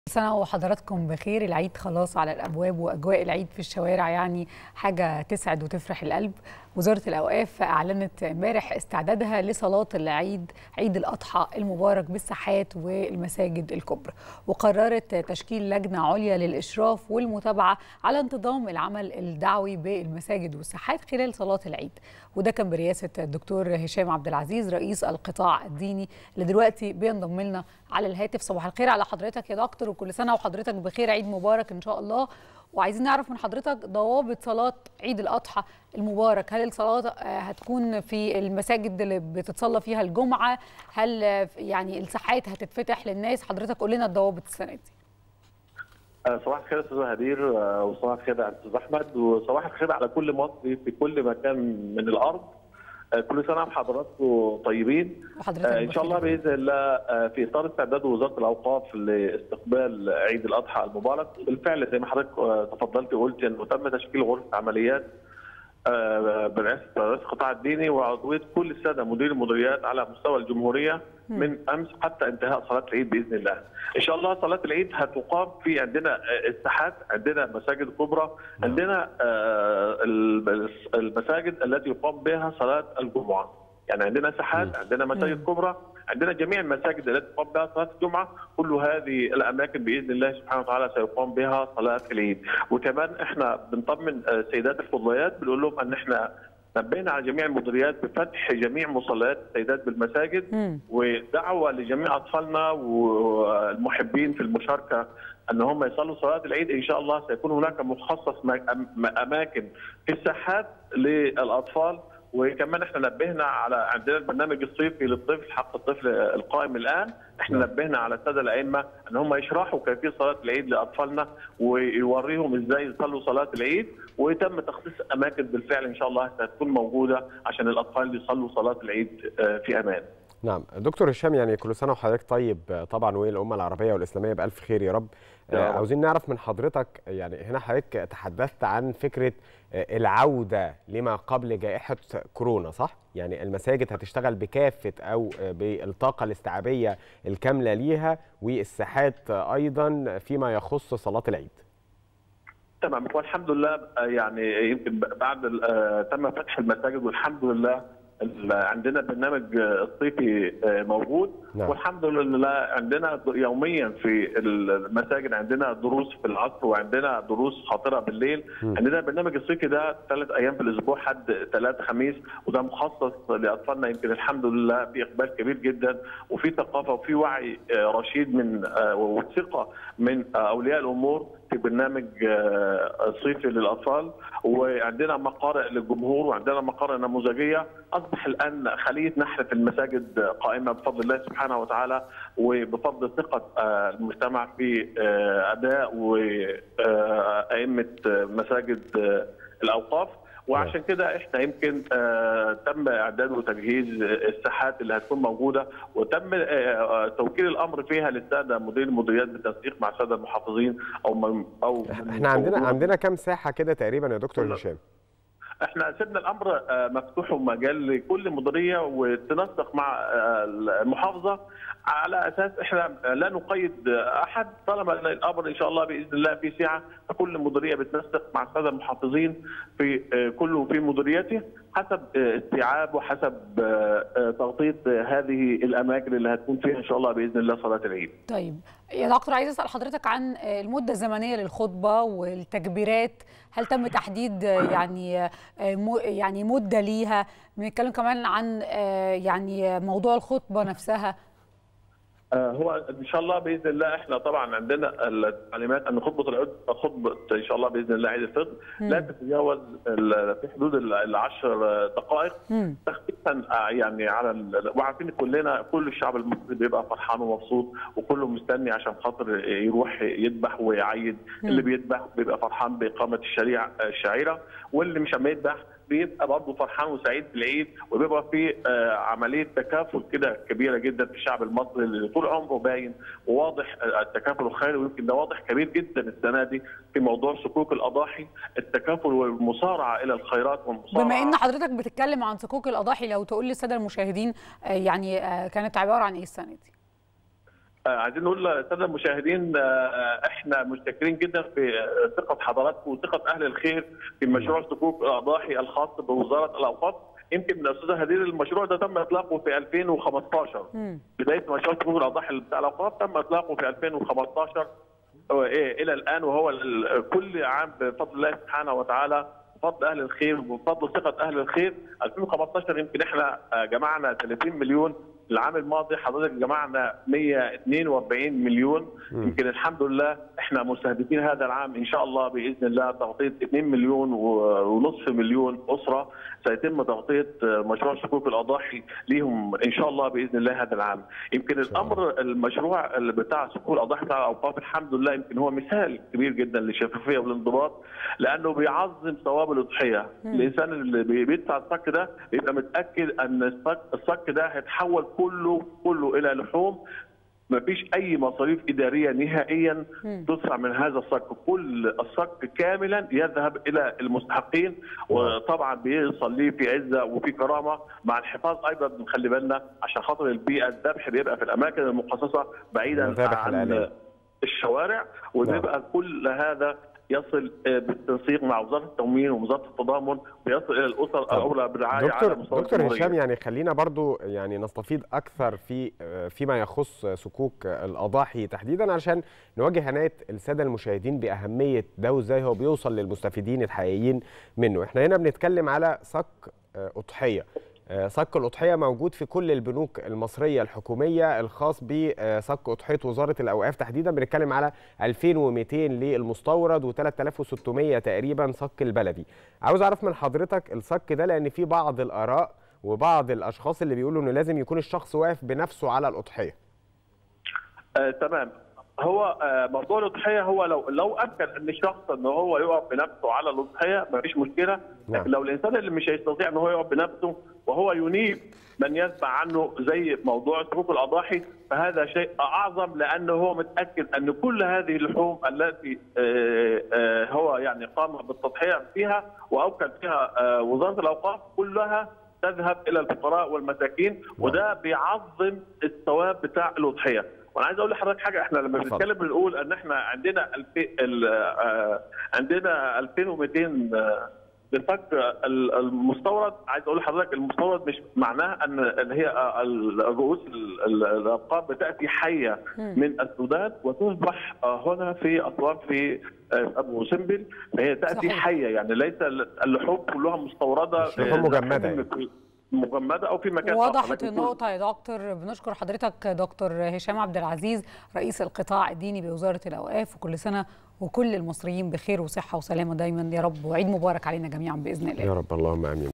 سنة وحضراتكم بخير العيد خلاص على الأبواب وأجواء العيد في الشوارع يعني حاجة تسعد وتفرح القلب وزارة الأوقاف أعلنت امبارح استعدادها لصلاة العيد عيد الأضحى المبارك بالساحات والمساجد الكبرى وقررت تشكيل لجنة عليا للإشراف والمتابعة على انتظام العمل الدعوي بالمساجد والساحات خلال صلاة العيد وده كان برئاسة الدكتور هشام عبد العزيز رئيس القطاع الديني اللي دلوقتي بينضم لنا على الهاتف صباح الخير على حضرتك يا دكتور وكل سنة وحضرتك بخير عيد مبارك إن شاء الله وعايزين نعرف من حضرتك ضوابط صلاة عيد الأضحى المبارك هل الصلاة هتكون في المساجد اللي بتتصلى فيها الجمعة هل يعني الساحات هتتفتح للناس حضرتك قول لنا الضوابط السنة دي صباح الخير استاذ هدير وصباح الخير على استاذ احمد وصباح الخير على كل مصري في كل مكان من الارض كل سنه وحضراتكم طيبين وحضرتك ان شاء الله باذن الله في اطار استعداد وزاره الاوقاف لاستقبال عيد الاضحى المبارك بالفعل زي ما حضرتك تفضلت وقلت انه تم تشكيل غرفه عمليات برئاسه رئيس القطاع الديني وعضويه كل الساده مدير المديريات على مستوى الجمهوريه من امس حتى انتهاء صلاه العيد باذن الله. ان شاء الله صلاه العيد هتقام في عندنا الساحات، عندنا مساجد كبرى، عندنا المساجد التي يقام بها صلاه الجمعه. يعني عندنا ساحات، عندنا مساجد كبرى، عندنا جميع المساجد التي تقام بها صلاه الجمعه، كل هذه الاماكن باذن الله سبحانه وتعالى سيقام بها صلاه العيد، وكمان احنا بنطمن السيدات الفضليات بنقول لهم ان احنا نبهنا على جميع المديريات بفتح جميع مصليات السيدات بالمساجد م. ودعوه لجميع اطفالنا والمحبين في المشاركه ان هم يصلوا صلاه العيد ان شاء الله سيكون هناك مخصص اماكن في الساحات للاطفال وكمان احنا نبهنا على عندنا البرنامج الصيفي للطفل حق الطفل القائم الان احنا نبهنا على الساده الائمه ان هم يشرحوا كيفيه صلاه العيد لاطفالنا ويوريهم ازاي يصلوا صلاه العيد ويتم تخصيص اماكن بالفعل ان شاء الله هتكون موجوده عشان الاطفال يصلوا صلاه العيد في امان. نعم دكتور هشام يعني كل سنه وحضرتك طيب طبعا والامه العربيه والاسلاميه بالف خير يا رب عاوزين نعرف من حضرتك يعني هنا حضرتك تحدثت عن فكره العوده لما قبل جائحه كورونا صح يعني المساجد هتشتغل بكافه او بالطاقه الاستيعابيه الكامله ليها والساحات ايضا فيما يخص صلاه العيد تمام والحمد لله يعني يمكن بعد تم فتح المساجد والحمد لله عندنا البرنامج الصيفي موجود نعم. والحمد لله عندنا يوميا في المساجد عندنا دروس في العصر وعندنا دروس خاطره بالليل م. عندنا البرنامج الصيفي ده ثلاث ايام في الاسبوع حد ثلاث خميس وده مخصص لاطفالنا يمكن الحمد لله في اقبال كبير جدا وفي ثقافه وفي وعي رشيد من وثقه من اولياء الامور في برنامج صيفي للاطفال وعندنا مقارئ للجمهور وعندنا مقارئ نموذجيه اصبح الان خليه نحل في المساجد قائمه بفضل الله سبحانه وتعالى وبفضل ثقه المجتمع في اداء وائمه مساجد الاوقاف وعشان كده احنا يمكن آه تم اعداد وتجهيز الساحات اللي هتكون موجوده وتم آه توكيل الامر فيها للساده مدير المديريات بالتنسيق مع الساده المحافظين او من او احنا عندنا عندنا كام ساحه كده تقريبا يا دكتور هشام؟ احنا سيبنا الامر مفتوح ومجال لكل مديريه وتنسق مع المحافظه على اساس احنا لا نقيد احد طالما الامر ان شاء الله باذن الله في سعه فكل مديريه بتنسق مع الساده المحافظين في كل في مديريته حسب استيعاب وحسب تغطيه هذه الاماكن اللي هتكون فيها ان شاء الله باذن الله صلاه العيد. طيب يا دكتور عايز اسال حضرتك عن المده الزمنيه للخطبه والتكبيرات هل تم تحديد يعني يعني مده ليها بنتكلم كمان عن يعني موضوع الخطبه نفسها هو ان شاء الله باذن الله احنا طبعا عندنا التعليمات ان خطبه العيد خطبه ان شاء الله باذن الله عيد الفطر لا تتجاوز في حدود العشر دقائق تخفيفا يعني على وعارفين كلنا كل الشعب المصري بيبقى فرحان ومبسوط وكله مستني عشان خاطر يروح يذبح ويعيد اللي بيذبح بيبقى فرحان باقامه الشريعه الشعيره واللي مش عم يذبح بيبقى برضه فرحان وسعيد بالعيد وبيبقى في عمليه تكافل كده كبيره جدا في الشعب المصري اللي طول عمره باين وواضح التكافل الخيري ويمكن ده واضح كبير جدا السنه دي في موضوع صكوك الاضاحي التكافل والمصارعه الى الخيرات والمصارعه بما ان حضرتك بتتكلم عن صكوك الاضاحي لو تقول للساده المشاهدين يعني كانت عباره عن ايه السنه دي؟ عايزين نقول للساده المشاهدين احنا مشتكرين جدا في ثقه حضراتكم وثقه اهل الخير في مشروع صكوك الاضاحي الخاص بوزاره الاوقاف يمكن من استاذه هدير المشروع ده تم اطلاقه في 2015 بدايه مشروع صكوك الاضاحي بتاع الاوقاف تم اطلاقه في 2015 الى الان وهو كل عام بفضل الله سبحانه وتعالى بفضل اهل الخير وبفضل ثقه اهل الخير 2015 يمكن احنا جمعنا 30 مليون العام الماضي حضرتك جمعنا 142 مليون م. يمكن الحمد لله احنا مستهدفين هذا العام ان شاء الله باذن الله تغطيه 2 مليون ونصف مليون اسره سيتم تغطيه مشروع صكوك الاضاحي ليهم ان شاء الله باذن الله هذا العام يمكن الامر المشروع اللي بتاع صكوك الاضاحي بتاع الاوقاف الحمد لله يمكن هو مثال كبير جدا للشفافيه والانضباط لانه بيعظم ثواب الاضحيه الانسان اللي بيدفع الصك ده بيبقى متاكد ان الصك الصك ده هيتحول كله كله الى لحوم ما فيش اي مصاريف اداريه نهائيا تدفع من هذا الصك كل الصك كاملا يذهب الى المستحقين وطبعا بيوصل ليه في عزه وفي كرامه مع الحفاظ ايضا بنخلي بالنا عشان خاطر البيئه الذبح بيبقى في الاماكن المخصصه بعيدا عن الشوارع وبيبقى كل هذا يصل بالتنسيق مع وزاره التموين ووزاره التضامن ويصل الى الاسر الاولى بالرعايه دكتور على مستوى دكتور هشام يعني خلينا برضو يعني نستفيض اكثر في فيما يخص سكوك الاضاحي تحديدا عشان نوجه عنايه الساده المشاهدين باهميه ده وازاي هو بيوصل للمستفيدين الحقيقيين منه احنا هنا بنتكلم على صك اضحيه صك الأضحية موجود في كل البنوك المصرية الحكومية الخاص بصك أضحية وزارة الأوقاف تحديدا بنتكلم على 2200 للمستورد و3600 تقريبا صك البلدي عاوز أعرف من حضرتك الصك ده لأن في بعض الآراء وبعض الأشخاص اللي بيقولوا إنه لازم يكون الشخص واقف بنفسه على الأضحية آه، تمام هو موضوع الاضحيه هو لو لو امكن ان الشخص ان هو يقف بنفسه على الاضحيه ما فيش مشكله لكن لو الانسان اللي مش هيستطيع ان هو يقف بنفسه وهو ينيب من يدفع عنه زي موضوع صكوك الاضاحي فهذا شيء اعظم لانه هو متاكد ان كل هذه اللحوم التي هو يعني قام بالتضحيه فيها واوكل فيها وزاره الاوقاف كلها تذهب الى الفقراء والمساكين وده بيعظم الثواب بتاع الاضحيه وانا عايز اقول لحضرتك حاجه احنا لما بنتكلم بنقول ان احنا عندنا الفي آه عندنا 2200 بصك المستورد عايز اقول لحضرتك المستورد مش معناها ان ان هي رؤوس الارقام بتاتي حيه من السودان وتصبح هنا في اسوان في ابو سمبل فهي تاتي صحيح. حيه يعني ليس اللحوم كلها مستورده لحوم مجمده مجمده او في مكان وضحت النقطه يا دكتور بنشكر حضرتك دكتور هشام عبد العزيز رئيس القطاع الديني بوزاره الاوقاف وكل سنه وكل المصريين بخير وصحه وسلامه دايما يا رب وعيد مبارك علينا جميعا باذن الله يا رب اللهم امين